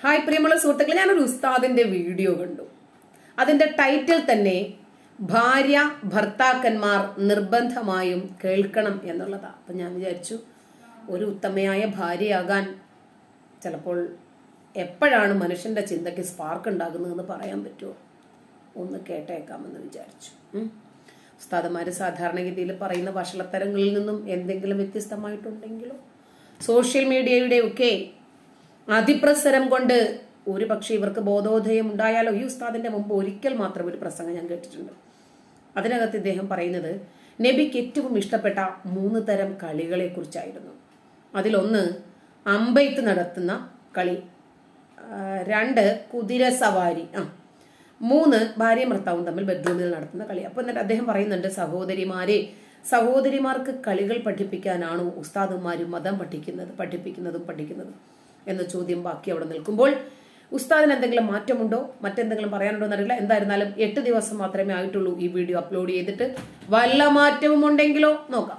Hi പ്രിയമുള്ള സുഹൃത്തുക്കളെ ഞാനൊരു ഉസ്താദിന്റെ വീഡിയോ കണ്ടു അതിന്റെ ടൈറ്റിൽ തന്നെ ഭാര്യ ഭർത്താക്കന്മാർ നിർബന്ധമായും കേൾക്കണം എന്നുള്ളതാ അപ്പൊ ഞാൻ വിചാരിച്ചു ഒരു ഉത്തമയായ ഭാര്യയാകാൻ ചിലപ്പോൾ എപ്പോഴാണ് മനുഷ്യന്റെ ചിന്തയ്ക്ക് സ്പാർക്ക് ഉണ്ടാകുന്നതെന്ന് പറയാൻ പറ്റുമോ ഒന്ന് കേട്ടേക്കാമെന്ന് വിചാരിച്ചു ഉം. ഉസ്താദന്മാര് സാധാരണഗതിയിൽ പറയുന്ന വഷളത്തരങ്ങളിൽ നിന്നും എന്തെങ്കിലും വ്യത്യസ്തമായിട്ടുണ്ടെങ്കിലോ സോഷ്യൽ മീഡിയയുടെ ഒക്കെ അതിപ്രസരം കൊണ്ട് ഒരു പക്ഷേ ഇവർക്ക് ബോധോദയം ഉണ്ടായാലോ ഈ ഉസ്താദിന്റെ മുമ്പ് ഒരിക്കൽ മാത്രം ഒരു പ്രസംഗം ഞാൻ കേട്ടിട്ടുണ്ട് അതിനകത്ത് ഇദ്ദേഹം പറയുന്നത് നബിക്ക് ഏറ്റവും ഇഷ്ടപ്പെട്ട മൂന്ന് തരം കളികളെ കുറിച്ചായിരുന്നു അതിലൊന്ന് അമ്പെയ്ത്ത് നടത്തുന്ന കളി ആ, രണ്ട് കുതിര സവാരി ആ മൂന്ന് ഭാര്യയും ഭർത്താവും തമ്മിൽ ബെഡ്റൂമിൽ നടത്തുന്ന കളി അപ്പൊ എന്നിട്ട് അദ്ദേഹം പറയുന്നുണ്ട് സഹോദരിമാരെ സഹോദരിമാർക്ക് കളികൾ പഠിപ്പിക്കാനാണോ ഉസ്താദുമാരും മതം പഠിക്കുന്നത് പഠിപ്പിക്കുന്നതും പഠിക്കുന്നതും എന്ന ചോദ്യം ബാക്കി അവിടെ നിൽക്കുമ്പോൾ ഉസ്താദിന് എന്തെങ്കിലും മാറ്റമുണ്ടോ മറ്റെന്തെങ്കിലും പറയാനുണ്ടോ എന്നറിയില്ല എന്തായിരുന്നാലും എട്ട് ദിവസം മാത്രമേ ആയിട്ടുള്ളൂ ഈ വീഡിയോ അപ്ലോഡ് ചെയ്തിട്ട് വല്ല മാറ്റവും ഉണ്ടെങ്കിലോ നോക്കാം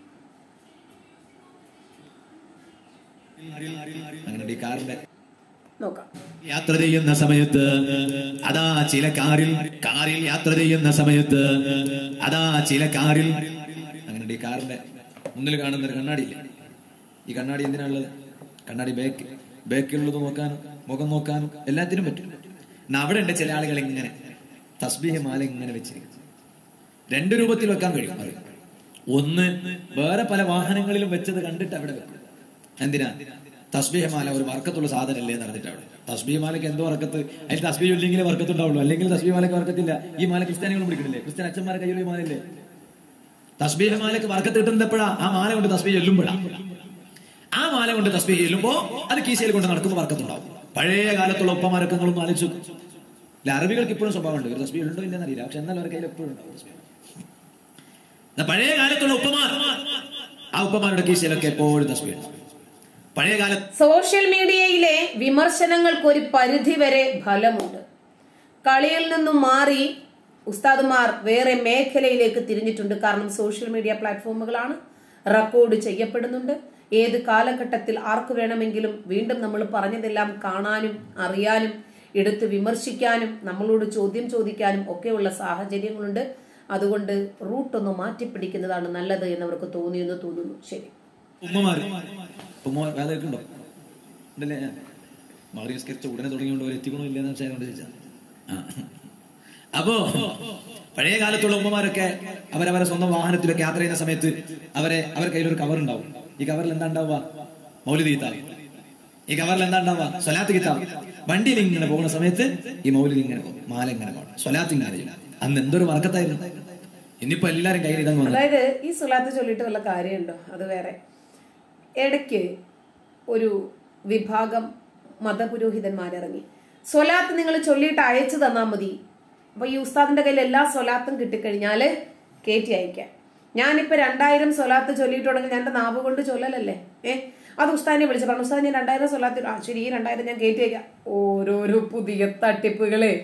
അങ്ങനെ ഈ കാറിന്റെ നോക്കാം യാത്ര ചെയ്യുന്ന സമയത്ത് അതാ ചില കാറിൽ കാറിൽ യാത്ര ചെയ്യുന്ന സമയത്ത് അതാ ചില കാറിൽ അങ്ങനെ ഈ കാറിന്റെ മുന്നിൽ കാണുന്ന ഒരു കണ്ണാടി ഇല്ലേ ഈ കണ്ണാടി എന്തിനാണുള്ളത് കണ്ണാടി ബാക്ക് ബാക്കിലുള്ളത് നോക്കാനും മുഖം നോക്കാനും എല്ലാത്തിനും പറ്റും എന്നാ അവിടെ ഉണ്ട് ചില ആളുകൾ ഇങ്ങനെ തസ്ബീഹ് മാല ഇങ്ങനെ വെച്ചിരിക്കും രണ്ട് രൂപത്തിൽ വെക്കാൻ കഴിയും അത് ഒന്ന് വേറെ പല വാഹനങ്ങളിലും വെച്ചത് കണ്ടിട്ട് അവിടെ വെക്കും എന്തിനാ തസ്ബീഹ് മാല ഒരു വർക്കത്തുള്ള സാധനമല്ലേ നടന്നിട്ട് അവിടെ തസ്ബീഹ് മാലയ്ക്ക് എന്തോ വർക്കത്ത് അതിൽ തസ്ബീഹ് ഇല്ലെങ്കിലേ വർക്കത്തുണ്ടാവുള്ളൂ അല്ലെങ്കിൽ തസ്ബീഹ് മാലയ്ക്ക് വർക്കത്തില്ല ഈ മാല ക്രിസ്ത്യാനികളും പിടിക്കണില്ലേ ക്രിസ്ത്യൻ അച്ഛന്മാരെ കയ്യിൽ ഈ മാലല്ലേ തസ്ബീഹ് മാലയ്ക്ക് വർക്കത്ത് കിട്ടുന്നത് എപ്പോഴാ ആ മാല കൊണ്ട് തസ്ബീഹ് ചെല്ലുമ്പോഴാ ആ മാല കൊണ്ട് തസ്ബീഹ് ചെല്ലുമ്പോ അത് കീശയിൽ കൊണ്ട് നടക്കുമ്പോൾ വർക്കത്തുണ്ടാവും പഴയ കാലത്തുള്ള ഉപ്പമാരൊക്കെ നിങ്ങളൊന്ന് ആലോചിച്ചു അല്ല അറബികൾക്ക് ഇപ്പോഴും സ്വഭാവമുണ്ട് ഒരു തസ്ബീഹ് ഉണ്ടോ ഇല്ലെന്ന് അറിയില്ല പക്ഷെ എന്നാലും അവരുടെ കയ്യിൽ എപ്പോഴും ഉണ്ടാവും തസ്ബീഹ് എന്നാ പഴയ കാലത്തുള്ള ഉപ്പമാർ ആ ഉപ്പമാരുടെ കീശയിലൊക്കെ എപ്പോഴും തസ്ബീഹ് ഉണ്ടാവും. പഴയ കാലത്ത് സോഷ്യൽ മീഡിയയിലെ വിമർശനങ്ങൾക്ക് ഒരു പരിധി വരെ ഫലമുണ്ട് കളിയിൽ നിന്നും മാറി ഉസ്താദുമാർ വേറെ മേഖലയിലേക്ക് തിരിഞ്ഞിട്ടുണ്ട് കാരണം സോഷ്യൽ മീഡിയ പ്ലാറ്റ്ഫോമുകളാണ് റെക്കോർഡ് ചെയ്യപ്പെടുന്നുണ്ട് ഏത് കാലഘട്ടത്തിൽ ആർക്ക് വേണമെങ്കിലും വീണ്ടും നമ്മൾ പറഞ്ഞതെല്ലാം കാണാനും അറിയാനും എടുത്ത് വിമർശിക്കാനും നമ്മളോട് ചോദ്യം ചോദിക്കാനും ഒക്കെയുള്ള സാഹചര്യങ്ങളുണ്ട് അതുകൊണ്ട് റൂട്ടൊന്ന് മാറ്റിപ്പിടിക്കുന്നതാണ് നല്ലത് എന്നവർക്ക് തോന്നിയെന്ന് തോന്നുന്നു ശരി ഉമ്മമാര് ഉമ്മ വേദനക്കുണ്ടോ ഉണ്ടല്ലേ മകരി സ്കരിച്ച ഉടനെ തുടങ്ങിയോണ്ട് ഒരു എത്തിക്കണോ ഇല്ലെന്ന് വെച്ചാൽ കൊണ്ട് ചോദിച്ചാ ആ. അപ്പോ പഴയ കാലത്തുള്ള ഉമ്മമാരൊക്കെ അവരവരെ സ്വന്തം വാഹനത്തിലൊക്കെ യാത്ര ചെയ്യുന്ന സമയത്ത് അവരെ അവരുടെ കയ്യിൽ ഒരു കവർ ഉണ്ടാവും ഈ കവറിൽ എന്താ ഉണ്ടാവുക മൗലിദ് കിതാബ് ഈ കവറിൽ എന്താ ഉണ്ടാവുക സ്വലാത്ത് കിതാബ് വണ്ടിയിൽ ഇങ്ങനെ പോകുന്ന സമയത്ത് ഈ മൗലിദ് ഇങ്ങനെ പോകും മാല ഇങ്ങനെ പോകും സ്വലാത്ത് ഇങ്ങനെ ചെയ്യും അന്ന് എന്തൊരു വർക്കത്തായിരുന്നു ഇന്നിപ്പോ എല്ലാരും കയ്യിൽ ഇതങ്ങ് വന്നു അതായത് ഈ സുലാത്ത് ചൊല്ലിയിട്ട് വല്ല കാര്യമുണ്ടോ അത് വേറെ ഇടയ്ക്ക് ഒരു വിഭാഗം മതപുരോഹിതന്മാരിറങ്ങി സ്വലാത്ത് നിങ്ങൾ ചൊല്ലിയിട്ട് അയച്ചു തന്നാൽ മതി അപ്പൊ ഈ ഉസ്താദിന്റെ കയ്യിൽ എല്ലാ സ്വലാത്തും കിട്ടിക്കഴിഞ്ഞാല് കയറ്റി അയക്കാം ഞാനിപ്പോ രണ്ടായിരം സ്വലാത്ത് ചൊല്ലിയിട്ടുണ്ടെങ്കിൽ ഞാൻ എന്റെ നാവ് കൊണ്ട് ചൊല്ലലല്ലേ ഏ അത് ഉസ്താദിനെ വിളിച്ചു പറഞ്ഞു ഉസ്താദ് ഞാൻ രണ്ടായിരം സ്വലാത്ത് ആ ശരി ഈ രണ്ടായിരം ഞാൻ കയറ്റി അയക്കാം ഓരോരോ പുതിയ തട്ടിപ്പുകളെ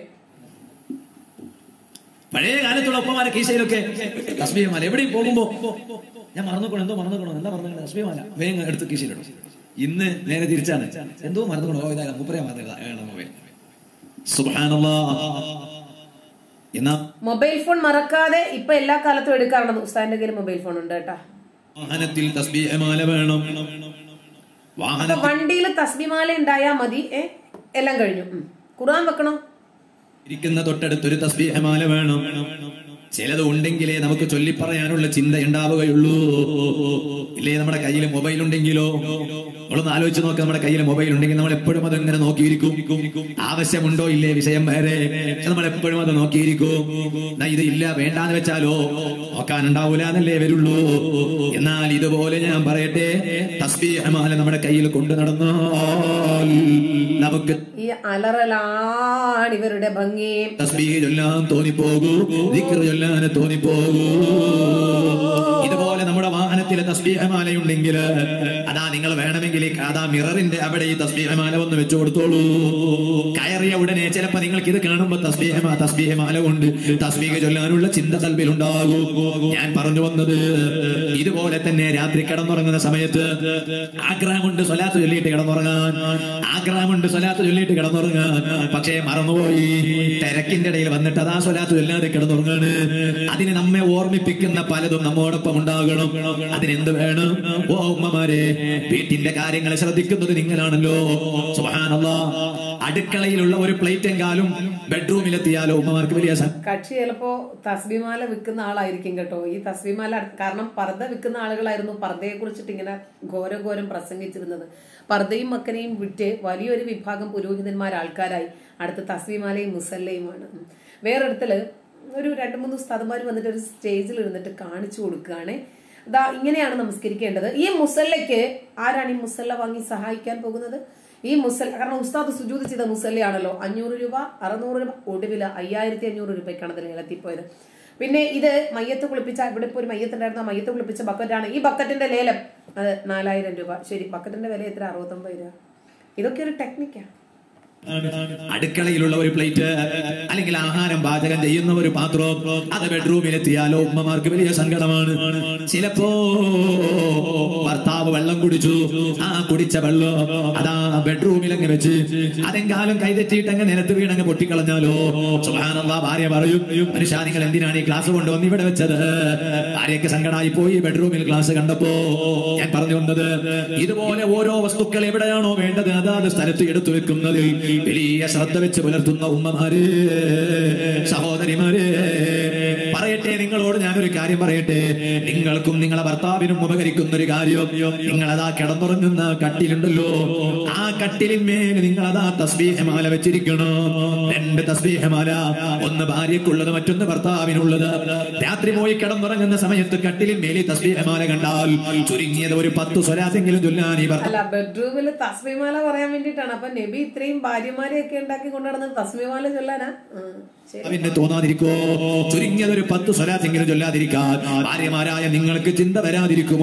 പഴയ കാലത്തുള്ള ഒപ്പമാരെ കീശയിലൊക്കെ തസ്ബീഹമാല എവിടെയും പോകുമ്പോ ഞാൻ മറന്നുകൊള്ളു എന്തോ മറന്നുകൊള്ളു എന്താ മറന്നു തസ്ബീഹമാല വേഗം എടുത്ത് കീശയിലിടും ഇന്ന് നേരെ തിരിച്ചാണ് എന്തോ മറന്നുകൊള്ളു ഓ ഇതാ മുപ്പരേ മറന്നു സുബാനല്ലാ എന്നാ മൊബൈൽ ഫോൺ മറക്കാതെ ഇപ്പൊ എല്ലാ കാലത്തും എടുക്കാറുണ്ട് ഉസ്താദിന്റെ കയ്യിൽ മൊബൈൽ ഫോൺ ഉണ്ട് കേട്ടാ വാഹനത്തിൽ തസ്ബീഹമാല വേണം വാഹന അപ്പൊ വണ്ടിയിൽ തസ്ബിമാല ഉണ്ടായാ മതി ഏ എല്ലാം കഴിഞ്ഞു ഉം. ഖുർആൻ വെക്കണം ഇരിക്കുന്ന തൊട്ടടുത്തൊരു തസ്ബീഹമാല വേണം ചിലത് ഉണ്ടെങ്കിലേ നമുക്ക് ചൊല്ലി പറയാനുള്ള ചിന്ത ഉണ്ടാവുകയുള്ളൂ ഇല്ലേ നമ്മുടെ കയ്യിൽ മൊബൈൽ ഉണ്ടെങ്കിലോ നമ്മളൊന്ന് ആലോചിച്ച് നോക്കാം നമ്മുടെ കയ്യിൽ മൊബൈൽ ഉണ്ടെങ്കിൽ നമ്മൾ എപ്പോഴും അത് ഇങ്ങനെ നോക്കിയിരിക്കും ആവശ്യമുണ്ടോ ഇല്ലേ വിഷയം വേറെ നമ്മൾ എപ്പോഴും അത് നോക്കിയിരിക്കും എന്നാ ഇത് ഇല്ല വേണ്ടാന്ന് വെച്ചാലോ നോക്കാനുണ്ടാവൂല എന്നല്ലേ വരുള്ളൂ എന്നാൽ ഇതുപോലെ ഞാൻ പറയട്ടെ തസ്ബീഹമാല നമ്മുടെ കയ്യിൽ കൊണ്ടു നടന്നാൽ നമുക്ക് ഈ അലറലാണ് ഇവരുടെ ഭംഗി തസ്ബീഹ് ചൊല്ലാൻ തോന്നിപ്പോകൂ ദിക്ർ ചൊല്ലാൻ തോന്നിപ്പോകൂ ഇതുപോലെ നമ്മുടെ വാഹനത്തിൽ തസ്ബീഹമാലയുണ്ടെങ്കിൽ അതാ നിങ്ങൾ വേണമെങ്കിൽ ഈ അതാ മിററിന്റെ അവിടെ ഈ തസ്ബീഹമാല ഒന്ന് വെച്ചു കൊടുത്തോളൂ കയറിയ ഉടനെ ചിലപ്പോ നിങ്ങൾക്ക് ഇത് കാണുമ്പോ തസ്ബീഹമാ തസ്ബീഹമാല കൊണ്ട് തസ്ബീഹ് ചൊല്ലാനുള്ള ചിന്ത കൽവിലുണ്ടാകൂ ഞാൻ പറഞ്ഞു വന്നത് ഇതുപോലെ തന്നെ രാത്രി കിടന്നുറങ്ങുന്ന സമയത്ത് ആഗ്രഹം കൊണ്ട് സ്വലാത്ത് ചൊല്ലിയിട്ട് കിടന്നുറങ്ങാൻ ആഗ്രഹമുണ്ട് സ്വലാത്ത് ചൊല്ലിയിട്ട് കിടന്നുറങ്ങാൻ പക്ഷേ മറന്നുപോയി തിരക്കിന്റെ ഇടയിൽ വന്നിട്ട് അതാ സ്വലാത്ത് ചൊല്ലാതെ കിടന്നുറങ്ങാണ് അതിന് നമ്മെ ഓർമ്മിപ്പിക്കുന്ന പലതും നമ്മോടൊപ്പം ഉണ്ടാകണം അതിനെന്ത് വേണം ഓ ഉമ്മമാരെ വീട്ടിന്റെ കാര്യങ്ങൾ ശ്രദ്ധിക്കുന്നത് നിങ്ങളാണല്ലോ സുബ്ഹാനല്ലാ അടുക്കളയിലുള്ള ഒരു പ്ലേറ്റ് എങ്കാലും ബെഡ്റൂമിലെത്തിയാലോ ഉമ്മമാർക്ക് വലിയ സ- കക്ഷി ചിലപ്പോ തസ്ബിമാല വിൽക്കുന്ന ആളായിരിക്കും കേട്ടോ ഈ തസ്ബിമാല കാരണം പർദ്ദ വിൽക്കുന്ന ആളുകളായിരുന്നു പർദ്ദയെ കുറിച്ചിട്ട് ഇങ്ങനെ ഘോരഘോരം പ്രസംഗിച്ചിരുന്നത് പർദ്ദയും മക്കനെയും വിറ്റ് വലിയൊരു വിഭാഗം പുരോഹിതന്മാർ ആൾക്കാരായി അടുത്ത തസ്ബിമാലയും മുസല്ലയുമാണ് ഉം. വേറൊരിടത്തില് ഒരു രണ്ട് മൂന്ന് ഉസ്താദന്മാർ വന്നിട്ട് ഒരു സ്റ്റേജിൽ ഇരുന്നിട്ട് കാണിച്ചു കൊടുക്കുകയാണ് ദാ ഇങ്ങനെയാണ് നമസ്കരിക്കേണ്ടത് ഈ മുസല്ലയ്ക്ക് ആരാണ് ഈ മുസല്ല വാങ്ങി സഹായിക്കാൻ പോകുന്നത് ഈ മുസല്ല കാരണം ഉസ്താദ് സുജൂത് ചെയ്ത മുസല്ലയാണല്ലോ അഞ്ഞൂറ് രൂപ അറുന്നൂറ് രൂപ ഒടുവില് അയ്യായിരത്തി അഞ്ഞൂറ് രൂപയ്ക്കാണ് അതിൽ ലേലത്തിപ്പോയത് പിന്നെ ഇത് മയ്യത്ത് കുളിപ്പിച്ച ഇവിടെ ഇപ്പോൾ ഒരു മയ്യത്തുണ്ടായിരുന്ന ആ മയ്യത്ത് കുളിപ്പിച്ച ബക്കറ്റാണ് ഈ ബക്കറ്റിന്റെ ലേലം അത് നാലായിരം രൂപ ശരി ബക്കറ്റിന്റെ വില എത്ര അറുപത്തൊമ്പത് രൂപ ഇതൊക്കെ ഒരു ടെക്നിക്കാണ് അടുക്കളയിലുള്ള ഒരു പ്ലേറ്റ് അല്ലെങ്കിൽ ആഹാരം പാചകം ചെയ്യുന്ന ഒരു പാത്രം അത് ബെഡ്റൂമിലെത്തിയാലോ ഉമ്മമാർക്ക് വലിയ സങ്കടമാണ് ചിലപ്പോ ഭർത്താവ് വെള്ളം കുടിച്ചു ആ കുടിച്ച വെള്ളം അതാ ബെഡ്റൂമിലങ്ങ് വെച്ച് അതെങ്കാലും കൈതെറ്റിയിട്ട് അങ്ങ് നിലത്ത് വീണങ്ങ് പൊട്ടിക്കളഞ്ഞാലോ സുബ്ഹാനല്ലാ ഭാര്യ പറയും മനുഷ്യ നിങ്ങൾ എന്തിനാണ് ഈ ക്ലാസ് കൊണ്ടുവന്ന് ഇവിടെ വെച്ചത് ഭാര്യയ്ക്ക് സങ്കടമായി പോയി ബെഡ്റൂമിൽ ക്ലാസ് കണ്ടപ്പോ ഞാൻ പറഞ്ഞു വന്നത് ഇതുപോലെ ഓരോ വസ്തുക്കൾ എവിടെയാണോ വേണ്ടത് അതാത് സ്ഥലത്ത് എടുത്തു വെക്കുന്നതിൽ വലിയ ശ്രദ്ധ വെച്ച് പുലർത്തുന്ന ഉമ്മമാര് സഹോദരിമാര് പറയട്ടെ നിങ്ങളോട് ഞാനൊരു കാര്യം പറയട്ടെ നിങ്ങൾക്കും നിങ്ങളെ ഭർത്താവിനും ഉപകരിക്കുന്ന ഒരു കാര്യം നിങ്ങളതാ കിടന്നുറങ്ങുന്ന കട്ടിലുണ്ടല്ലോ ആ കട്ടിലിന്മേൽ നിങ്ങളതാ തസ്ബീഹമാല വെച്ചിരിക്കണം രണ്ട് തസ്ബീഹമാല ഒന്ന് ഭാര്യക്കുള്ളത് മറ്റൊന്ന് ഭർത്താവിനുള്ളത് രാത്രി പോയി കിടന്നുറങ്ങുന്ന സമയത്ത് കട്ടിലിന്മേൽ ഈ തസ്ബീഹമാല കണ്ടാൽ ചുരുങ്ങിയത് ഒരു പത്ത് സ്വലാത്തെങ്കിലും ചൊല്ലാൻ ഈ ഭർത്താവ് അല്ല ബെഡ്റൂമിൽ തസ്മിമാല പറയാൻ വേണ്ടിയിട്ടാണ് അപ്പൊ നബി ഇത്രയും ഭാര്യമാരെയൊക്കെ ഉണ്ടാക്കി കൊണ്ടുനടന്നത് തസ്മിമാല ചൊല്ലാനാ ഉം, ശരി പിന്നെ തോന്നാതിരിക്കോ ചുരുങ്ങിയത് ഒരു പത്ത് സ്വലാത്തെങ്കിലും ചൊല്ലാതിരിക്കാൻ ഭാര്യമാരായ നിങ്ങൾക്ക് ചിന്ത വരാതിരിക്കുമോ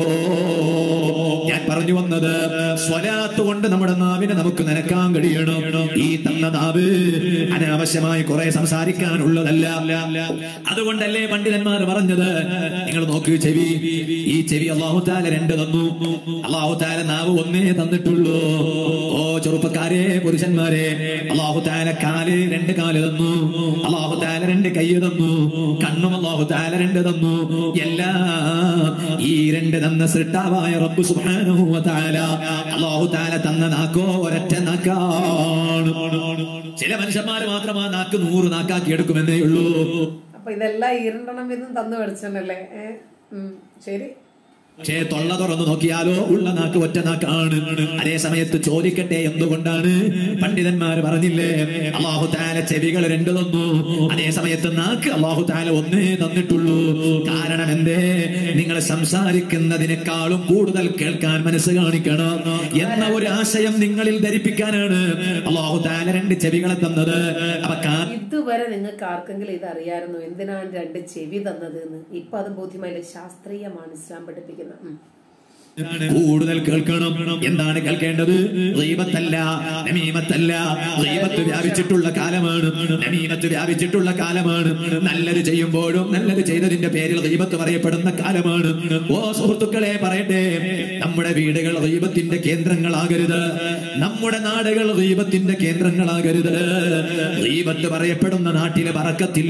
ഞാൻ പറഞ്ഞു വന്നത് സ്വലാത്ത് കൊണ്ട് നമ്മുടെ നാവിനെ നമുക്ക് നനക്കാൻ കഴിയണം ഈ തന്ന നാവ് അനാവശ്യമായി കുറെ സംസാരിക്കാനുള്ളതല്ല അതുകൊണ്ടല്ലേ പണ്ഡിതന്മാർ പറഞ്ഞത് നിങ്ങൾ നോക്ക് ചെവി ഈ ചെവി അള്ളാഹു താല രണ്ട് തന്നു അള്ളാഹു താല നാവ് ഒന്നേ തന്നിട്ടുള്ളൂ ഓ ചെറുപ്പക്കാരെ പുരുഷന്മാരെ അള്ളാഹു താല കാല് രണ്ട് കാല് തന്നു അള്ളാഹു താല രണ്ട് കൈ തന്നു കണ്ണും അള്ളാഹു താല രണ്ട് തന്നു എല്ലാം ഈ രണ്ട് തന്ന സൃഷ്ടാവായ റബ്ബ് സുബ്ഹാനഹു വ തആല അള്ളാഹു താല തന്ന നാക്കോ ഒരൊറ്റ നാക്കാണ് ചില മനുഷ്യന്മാര് മാത്രം ആ നാക്ക് നൂറ് നാക്കാക്കി എടുക്കുമെന്നേ ഉള്ളൂ അപ്പൊ ഇതെല്ലാം ഈരണ്ടെണ്ണം എന്നും തന്നു പഠിച്ചല്ലേ ഏഹ് ഉം, ശരി പക്ഷേ തൊള്ള തുറന്നു നോക്കിയാലോ ഉള്ള നാക്ക് ഒറ്റ നാക്കാണ് അതേ സമയത്ത് ചോദിക്കട്ടെ എന്തുകൊണ്ടാണ് പണ്ഡിതന്മാർ പറഞ്ഞില്ലേ അള്ളാഹു താല ചെവികൾ രണ്ട് തന്നു അതേ സമയത്ത് നാക്ക് അള്ളാഹു താല ഒന്നേ തന്നിട്ടുള്ളൂ കാരണം എന്തേ നിങ്ങൾ സംസാരിക്കുന്നതിനേക്കാളും കൂടുതൽ കേൾക്കാൻ മനസ്സ് കാണിക്കണം എന്ന ഒരു ആശയം നിങ്ങളിൽ ധരിപ്പിക്കാനാണ് അള്ളാഹു താല രണ്ട് ചെവികളെ തന്നത് അപ്പൊ കാ ഇതുവരെ നിങ്ങൾക്ക് ആർക്കെങ്കിലും ഇത് അറിയാമായിരുന്നു എന്തിനാണ് രണ്ട് ചെവി തന്നത് എന്ന് ഇപ്പൊ അത് ബോധ്യമായില്ല ശാസ്ത്രീയമാണ് ഇസ്ലാം പഠിപ്പിക്കുന്നത് ഉം. കൂടുതൽ കേൾക്കണം എന്താണ് കേൾക്കേണ്ടത് റീബത്തല്ല നമീമത്തല്ല റീബത്ത് വ്യാപിച്ചിട്ടുള്ള കാലമാണ് നമീമത്ത് വ്യാപിച്ചിട്ടുള്ള കാലമാണ് നല്ലത് ചെയ്യുമ്പോഴും നല്ലത് ചെയ്തതിന്റെ പേരിൽ റീബത്ത് പറയപ്പെടുന്ന കാലമാണ് ഓ സുഹൃത്തുക്കളെ പറയട്ടെ നമ്മുടെ വീടുകൾ റീബത്തിന്റെ കേന്ദ്രങ്ങളാകരുത് നമ്മുടെ നാടുകൾ റീബത്തിന്റെ കേന്ദ്രങ്ങളാകരുത് റീബത്ത് പറയപ്പെടുന്ന നാട്ടിലെ പറക്കത്തില്ല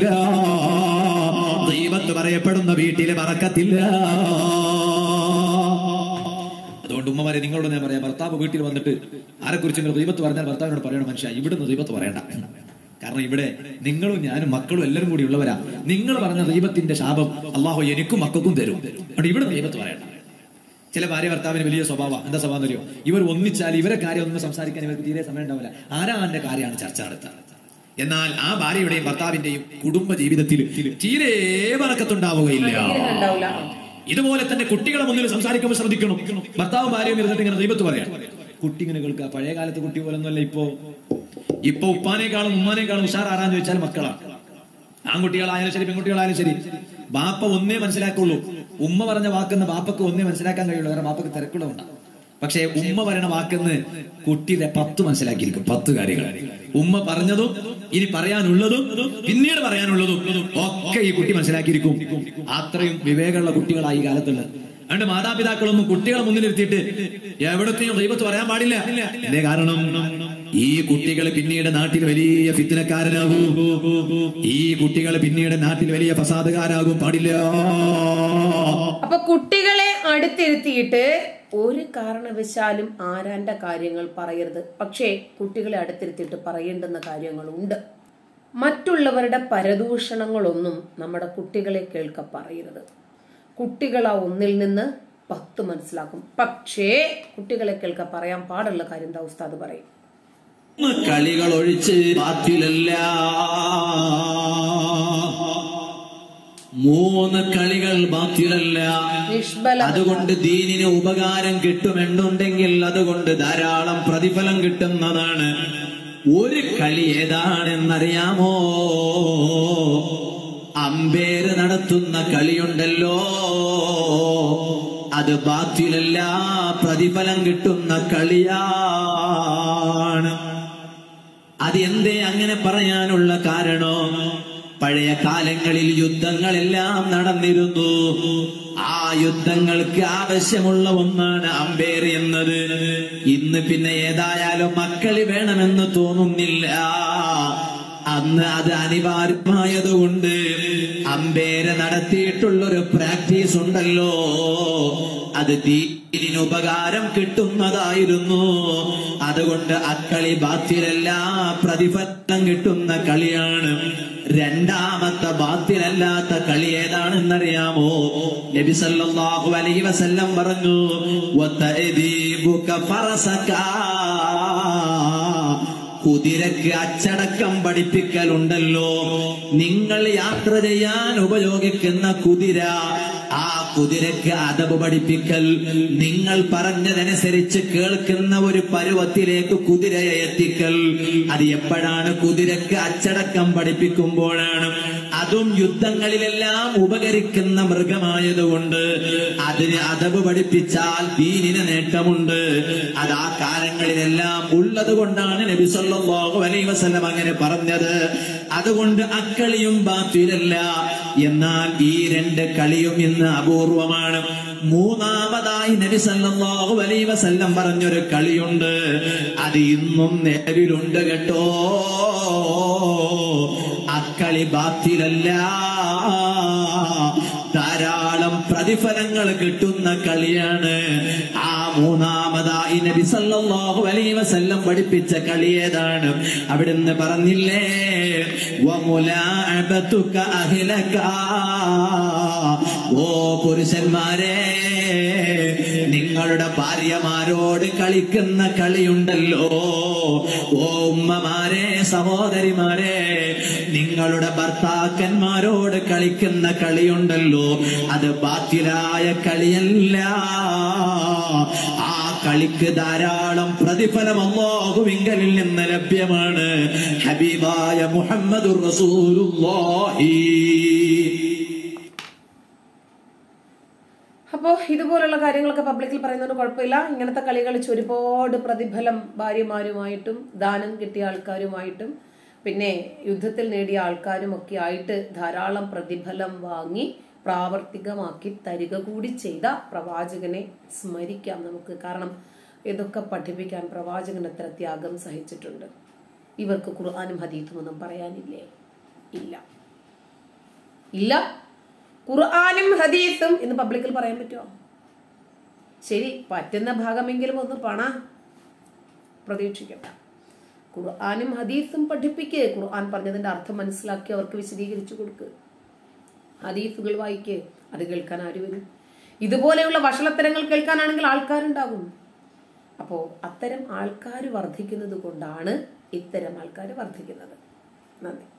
റീബത്ത് പറയപ്പെടുന്ന വീട്ടിലെ പറക്കത്തില്ല അതുകൊണ്ട് ഉമ്മമാരെ നിങ്ങളോട് ഞാൻ പറയാം ഭർത്താവ് വീട്ടിൽ വന്നിട്ട് ആരെക്കുറിച്ച് നിങ്ങൾ ദീപത്ത് പറഞ്ഞാൽ ഭർത്താവിനോട് പറയണം മനുഷ്യ ഇവിടുന്ന് ദീപത്ത് പറയണ്ട കാരണം ഇവിടെ നിങ്ങളും ഞാനും മക്കളും എല്ലാവരും കൂടി ഉള്ളവരാ നിങ്ങൾ പറഞ്ഞ ദൈവത്തിന്റെ ശാപം അള്ളാഹു എനിക്കും മക്കൾക്കും തരും അതുകൊണ്ട് ഇവിടെ ദൈവത്ത് പറയണ്ട ചില ഭാര്യ ഭർത്താവിന് വലിയ സ്വഭാവം എന്താ സ്വഭാവം അറിയോ ഇവർ ഒന്നിച്ചാൽ ഇവരെ കാര്യം ഒന്നും സംസാരിക്കാൻ ഇവർക്ക് തീരെ സമയം ഉണ്ടാവില്ല ആരാന്റെ കാര്യമാണ് ചർച്ച നടത്തുക എന്നാൽ ആ ഭാര്യയുടെയും ഭർത്താവിന്റെയും കുടുംബ ജീവിതത്തിൽ തീരെ വറക്കത്തുണ്ടാവുകയില്ല തീരെ ഉണ്ടാവില്ല ഇതുപോലെ തന്നെ കുട്ടികളെ മുന്നിൽ സംസാരിക്കുമ്പോൾ ശ്രദ്ധിക്കണം ഭർത്താവും ഭാര്യയും ഇരുന്നിട്ട് ഇങ്ങനെ ദൈവത്ത് പറയാം കുട്ടി ഇങ്ങനെ കേൾക്കുക പഴയ കാലത്ത് കുട്ടി പോലൊന്നുമല്ല ഇപ്പോ ഇപ്പൊ ഉപ്പാനേക്കാളും ഉമ്മാനേക്കാളും ഉഷാറാരാന്ന് ചോദിച്ചാൽ മക്കളാണ് ആൺകുട്ടികളായാലും ശരി പെൺകുട്ടികളായാലും ശരി ബാപ്പ ഒന്നേ മനസ്സിലാക്കുള്ളൂ ഉമ്മ പറഞ്ഞ വാക്കെന്ന് ബാപ്പക്ക് ഒന്നേ മനസ്സിലാക്കാൻ കഴിയുള്ളൂ കാരണം ബാപ്പക്ക് തിരക്കുള്ളതുണ്ടാവും പക്ഷേ ഉമ്മ പറയണ വാക്കെന്ന് കുട്ടിയുടെ പത്ത് മനസ്സിലാക്കിയിരിക്കും പത്ത് കാര്യങ്ങൾ ഉമ്മ പറഞ്ഞതും ഇനി പറയാനുള്ളതും പിന്നീട് പറയാനുള്ളതും ഒക്കെ ഈ കുട്ടി മനസ്സിലാക്കിയിരിക്കും അത്രയും വിവേകമുള്ള കുട്ടികളായി ഈ കാലത്തുള്ളത് അതുകൊണ്ട് മാതാപിതാക്കളൊന്നും കുട്ടികളെ മുന്നിൽ ഇരുത്തിയിട്ട് എവിടത്തെയും ദൈവത്ത് പറയാൻ പാടില്ല എന്തേ കാരണം ഈ കുട്ടികൾ പിന്നീട് നാട്ടിൽ വലിയ ഫിത്തനക്കാരനാകും ഈ കുട്ടികൾ പിന്നീട് നാട്ടിൽ വലിയ ഫസാദുകാരാകും പാടില്ല അപ്പൊ കുട്ടികളെ അടുത്തിരുത്തിയിട്ട് ഒരു കാരണവശാലും ആരാന്റെ കാര്യങ്ങൾ പറയരുത് പക്ഷേ കുട്ടികളെ അടുത്തിരുത്തിയിട്ട് പറയേണ്ടുന്ന കാര്യങ്ങളുണ്ട് മറ്റുള്ളവരുടെ പരദൂഷണങ്ങളൊന്നും നമ്മുടെ കുട്ടികളെ കേൾക്ക പറയരുത് കുട്ടികൾ ആ ഒന്നിൽ നിന്ന് പത്ത് മനസ്സിലാക്കും പക്ഷേ കുട്ടികളെ കേൾക്ക പറയാൻ പാടുള്ള കാര്യം എന്താ ഉസ്താദ് പറയും കളികൾ ഒഴിച്ച് ബാത്തിലല്ല മൂന്ന് കളികൾ ബാത്തിലല്ല നിഷ്ബല അതുകൊണ്ട് ദീനിന് ഉപകാരം കിട്ടുമെന്നുണ്ടെങ്കിൽ അതുകൊണ്ട് ധാരാളം പ്രതിഫലം കിട്ടുന്നതാണ് ഒരു കളി ഏതാണെന്നറിയാമോ അമ്പേര് നടത്തുന്ന കളിയുണ്ടല്ലോ അത് ബാത്തിലല്ല പ്രതിഫലം കിട്ടുന്ന കളിയാണ് അത് എന്തേ അങ്ങനെ പറയാനുള്ള കാരണം പഴയ കാലങ്ങളിൽ യുദ്ധങ്ങളെല്ലാം നടന്നിരുന്നു ആ യുദ്ധങ്ങൾക്ക് ആവശ്യമുള്ള ഒന്നാണ് അമ്പേർ എന്നത് ഇന്ന് പിന്നെ ഏതായാലും മക്കളി വേണമെന്ന് തോന്നുന്നില്ല അന്ന് അത് അനിവാര്യമായതുകൊണ്ട് അമ്പേരെ നടത്തിയിട്ടുള്ളൊരു പ്രാക്ടീസ് ഉണ്ടല്ലോ അത് ദീനിന് ഉപകാരം കിട്ടുന്നതായിരുന്നു അതുകൊണ്ട് അക്കളി ബാത്തിലല്ല പ്രതിഫലം കിട്ടുന്ന കളിയാണ് രണ്ടാമത്തെ ബാത്തിലല്ലാത്ത കളി ഏതാണെന്നറിയാമോ നബി സല്ലല്ലാഹു അലൈഹി വസല്ലം പറഞ്ഞു "വതഅദീബുക ഫറസക കുതിരക്ക് അച്ചടക്കം പഠിപ്പിക്കലുണ്ടല്ലോ നിങ്ങൾ യാത്ര ചെയ്യാൻ ഉപയോഗിക്കുന്ന കുതിര ആ കുതിരക്ക് അതവ് പഠിപ്പിക്കൽ നിങ്ങൾ പറഞ്ഞതനുസരിച്ച് കേൾക്കുന്ന ഒരു പരുവത്തിലേക്ക് കുതിരയെ എത്തിക്കൽ അത് എപ്പോഴാണ് കുതിരക്ക് അച്ചടക്കം പഠിപ്പിക്കുമ്പോഴാണ് അതും യുദ്ധങ്ങളിലെല്ലാം ഉപകരിക്കുന്ന മൃഗമായതുകൊണ്ട് അതിന് അതവ് പഠിപ്പിച്ചാൽ ദീനിന് നേട്ടമുണ്ട് അത് ആ കാലങ്ങളിലെല്ലാം ഉള്ളത് കൊണ്ടാണ് നബി സല്ലല്ലാഹു അലൈഹി വസല്ലം അങ്ങനെ പറഞ്ഞത് അതുകൊണ്ട് അക്കളിയും ബാത്തിലല്ല എന്നാൽ ഈ രണ്ട് കളിയും ഇന്ന് അപൂർവമാണ് മൂന്നാമതായി നബി സല്ലല്ലാഹു അലൈഹി വസല്ലം പറഞ്ഞൊരു കളിയുണ്ട് അത് ഇന്നും നിലവിലുണ്ട് കേട്ടോ അക്കളി ബാത്തിലല്ല ധാരാളം പ്രതിഫലങ്ങൾ കിട്ടുന്ന കളിയാണ് ആ മൂന്നാമതായി നബി സല്ലല്ലാഹു അലൈഹി വസല്ലം പഠിപ്പിച്ച കളി ഏതാണ് അവിടുന്ന് പറഞ്ഞില്ലേ വമുലാഅബതുക അഹ്ലക ഓ പുരുഷന്മാരെ നിങ്ങളുടെ ഭാര്യമാരോട് കളിക്കുന്ന കളിയുണ്ടല്ലോ ഓ ഉമ്മമാരെ സഹോദരിമാരെ നിങ്ങളുടെ ഭർത്താക്കന്മാരോട് കളിക്കുന്ന കളിയുണ്ടല്ലോ അത് ബാത്തിലായ കളിയല്ല ആ കളിക്ക് ധാരാളം പ്രതിഫലം അള്ളാഹുവിങ്കലിൽ നിന്ന് ലഭ്യമാണ് ഹബീബായ മുഹമ്മദുർ റസൂലുള്ളാഹി അപ്പോൾ ഇതുപോലുള്ള കാര്യങ്ങളൊക്കെ പബ്ലിക്കിൽ പറയുന്നതുകൊണ്ട് കുഴപ്പമില്ല ഇങ്ങനത്തെ കളി കളിച്ച് ഒരുപാട് പ്രതിഫലം ഭാര്യമാരുമായിട്ടും ദാനം കിട്ടിയ ആൾക്കാരുമായിട്ടും പിന്നെ യുദ്ധത്തിൽ നേടിയ ആൾക്കാരും ഒക്കെ ആയിട്ട് ധാരാളം പ്രതിഫലം വാങ്ങി പ്രാവർത്തികമാക്കി തരിക കൂടി ചെയ്ത പ്രവാചകനെ സ്മരിക്കാം നമുക്ക് കാരണം ഇതൊക്കെ പഠിപ്പിക്കാൻ പ്രവാചകൻ എത്ര ത്യാഗം സഹിച്ചിട്ടുണ്ട് ഇവർക്ക് ഖുർആാനും ഹദീത്തും ഒന്നും പറയാനില്ലേ ഇല്ല ഇല്ല ഖുർആാനും ഹദീസും ഇന്ന് പബ്ലിക്കിൽ പറയാൻ പറ്റുമോ ശരി പറ്റുന്ന ഭാഗമെങ്കിലും ഒന്ന് പണ പ്രതീക്ഷിക്കണ്ട ഖുർആാനും ഹദീസും പഠിപ്പിക്ക് ഖുർആൻ പറഞ്ഞതിന്റെ അർത്ഥം മനസ്സിലാക്കി അവർക്ക് വിശദീകരിച്ചു കൊടുക്ക് ഹദീസുകൾ വായിക്ക് അത് കേൾക്കാൻ ആര് വരും ഇതുപോലെയുള്ള വഷളത്തരങ്ങൾ കേൾക്കാനാണെങ്കിൽ ആൾക്കാരുണ്ടാകും അപ്പോൾ അത്തരം ആൾക്കാർ വർദ്ധിക്കുന്നത് കൊണ്ടാണ് ഇത്തരം ആൾക്കാർ വർദ്ധിക്കുന്നത് നന്ദി